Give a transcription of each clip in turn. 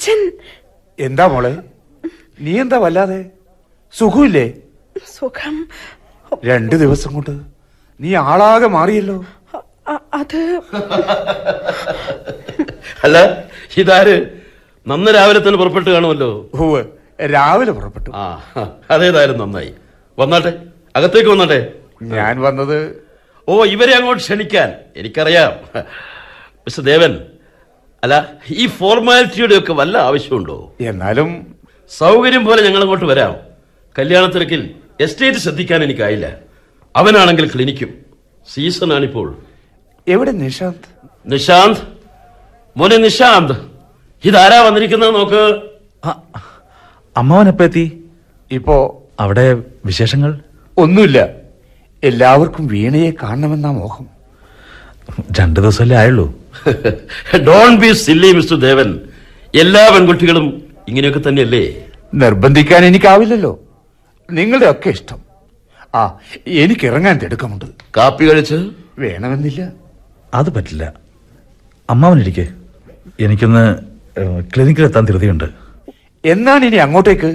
അച്ഛൻ എന്താ മോളെ നീ എന്താ വല്ലാതെ സുഖമില്ലേ സുഖം രണ്ടു ദിവസം കൊണ്ട് നീ ആളാകെ മാറിയല്ലോ അ- അ- അത് അല്ല ഇതാര് നന്ന് രാവിലെ തന്നെ പുറപ്പെട്ട് കാണുമല്ലോ ഹൂവ് രാവിലെ പുറപ്പെട്ടു ആ അതേതായാലും നന്നായി വന്നാട്ടെ അകത്തേക്ക് വന്നാട്ടെ ഞാൻ വന്നത് ഓ ഇവരെ അങ്ങോട്ട് ക്ഷണിക്കാൻ എനിക്കറിയാം മിസ്റ്റർ ദേവൻ അല്ല ഈ ഫോർമാലിറ്റിയുടെ ഒക്കെ വല്ല ആവശ്യമുണ്ടോ എന്നാലും സൗകര്യം പോലെ ഞങ്ങൾ അങ്ങോട്ട് വരാം കല്യാണത്തിരക്കിൽ എസ്റ്റേറ്റ് ശ്രദ്ധിക്കാൻ എനിക്കായില്ല അവനാണെങ്കിൽ ക്ലിനിക്കും സീസൺ ആണിപ്പോൾ എവിടെ നിഷാന്ത് നിശാന്ത് മോനെ നിശാന്ത് ഇതാരാ വന്നിരിക്കുന്നത് നോക്ക് അമ്മാവൻ എപ്പോ എത്തി ഇപ്പോ അവിടെ വിശേഷങ്ങൾ ഒന്നുമില്ല എല്ലാവർക്കും വീണയെ കാണണമെന്നാ മോഹം രണ്ടു ദിവസമല്ലേ ആയുള്ളൂ don't be silly mister Devan എല്ലാ പെൺകുട്ടികളും ഇങ്ങനെയൊക്കെ തന്നെയല്ലേ നിർബന്ധിക്കാൻ എനിക്കാവില്ലല്ലോ നിങ്ങളുടെ ഒക്കെ ഇഷ്ടം ആ എനിക്ക് ഇറങ്ങാൻ തിടുക്കമുണ്ട് കാപ്പി കഴിച്ച് വേണമെന്നില്ല അത് പറ്റില്ല അമ്മാവനിരിക്കെ എനിക്കൊന്ന് ഏഹ്, ക്ലിനിക്കിലെത്താൻ ധൃതിയുണ്ട് എന്നാണ് ഇനി അങ്ങോട്ടേക്ക്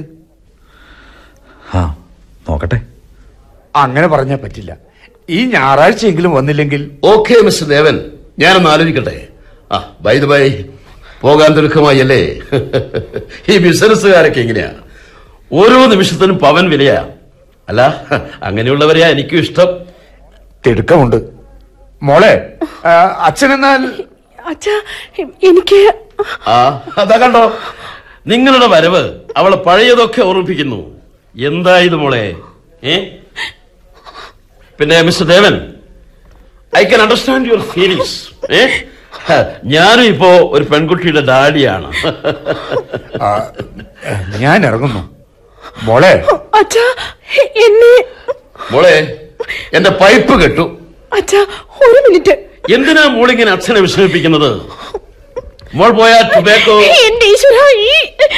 ആ നോക്കട്ടെ അങ്ങനെ പറഞ്ഞാൽ പറ്റില്ല ഈ ഞായറാഴ്ചയെങ്കിലും വന്നില്ലെങ്കിൽ ഓക്കെ മിസ്റ്റർ ദേവൻ ഞാനൊന്ന് ആലോചിക്കട്ടെ ആ ബൈ ബൈ പോകാൻ തിടുക്കമായി അല്ലേ ഈ ബിസിനസ്സുകാരൊക്കെ എങ്ങനെയാ ഓരോ നിമിഷത്തിനും പവൻ വിലയാ അല്ല അങ്ങനെയുള്ളവരെയാ എനിക്കും ഇഷ്ടം തിടുക്കമുണ്ട് മോളെ ആ, അച്ഛനെന്നാൽ അച്ഛാ എനിക്ക് ആ അതാ കണ്ടോ നിങ്ങളുടെ വരവ് അവളെ പഴയതൊക്കെ ഓർമ്മിപ്പിക്കുന്നു എന്താ ഇത് മോളെ ഏ പിന്നെ mister Devan I can understand your feelings ഏ ഹ, ഞാനും ഇപ്പോ ഒരു പെൺകുട്ടിയുടെ ഡാഡിയാണ് ആ, ഞാൻ ഇറങ്ങുന്നു മോളെ അച്ഛാ എന്നെ മോളെ എന്റെ പൈപ്പ് കെട്ടു അച്ഛാ ഒരു മിനിറ്റ് എന്തിനാ മോളിങ്ങനെ അച്ഛനെ വിഷമിപ്പിക്കുന്നത് മോൾ പോയാ ടുബാക്കോ എന്റെ ഈശ്വര ഈ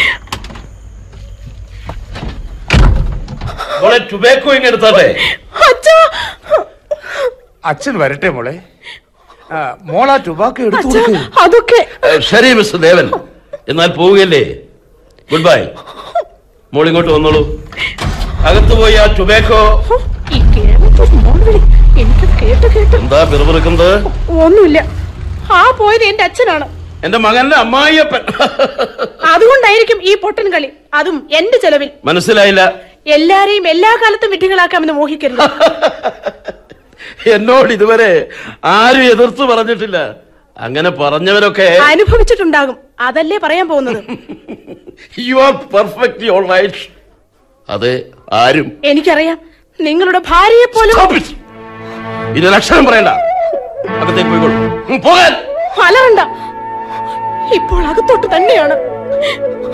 മോളെ ടുബാക്കോ ഇങ്ങനെ എടുത്താട്ടെ അച്ഛാ അച്ഛൻ വരട്ടെ മോളെ ആ, മോളാ ടുബാക്കോ എടുത്തു അച്ഛാ കൊടുക്ക് അതൊക്കെ ഏ, ശരി മിസ്റ്റർ ദേവൻ എന്നാൽ പോവുകയല്ലേ ഗുഡ് ബൈ മോൾ ഇങ്ങോട്ട് വന്നോളൂ അകത്ത് പോയി ആ ടുബാക്കോ ഈ കേരളത്തിൽ മോൾ വിളി എനിക്ക് കേട്ട് കേട്ട് എന്താ പിറുപിറുക്കുന്നത് ഒന്നുമില്ല ആ പോയത് എന്റെ അച്ഛനാണ് എന്റെ മകന്റെ അമ്മായിയപ്പൻ അതുകൊണ്ടായിരിക്കും ഈ പൊട്ടൻ കളി അതും എന്റെ ചെലവിൽ മനസ്സിലായില്ല എല്ലാരെയും എല്ലാ കാലത്തും വിഡ്ഢികളാക്കാമെന്ന് മോഹിക്കരുത് എന്നോട് ഇതുവരെ ആരും എതിർത്ത് പറഞ്ഞിട്ടില്ല അങ്ങനെ പറഞ്ഞവരൊക്കെ അനുഭവിച്ചിട്ടുണ്ടാകും അതല്ലേ പറയാൻ പോകുന്നത് you are perfectly all right അതെ ആരും എനിക്കറിയാം നിങ്ങളുടെ ഭാര്യയെ പോലും Stop it. ഇനി ഒരു അക്ഷരം പറയണ്ട അകത്തേക്ക് പോയിക്കോളൂ ഉം, പോകാൻ അലറണ്ട ഇപ്പോൾ അകത്തോട്ട് തന്നെയാണ്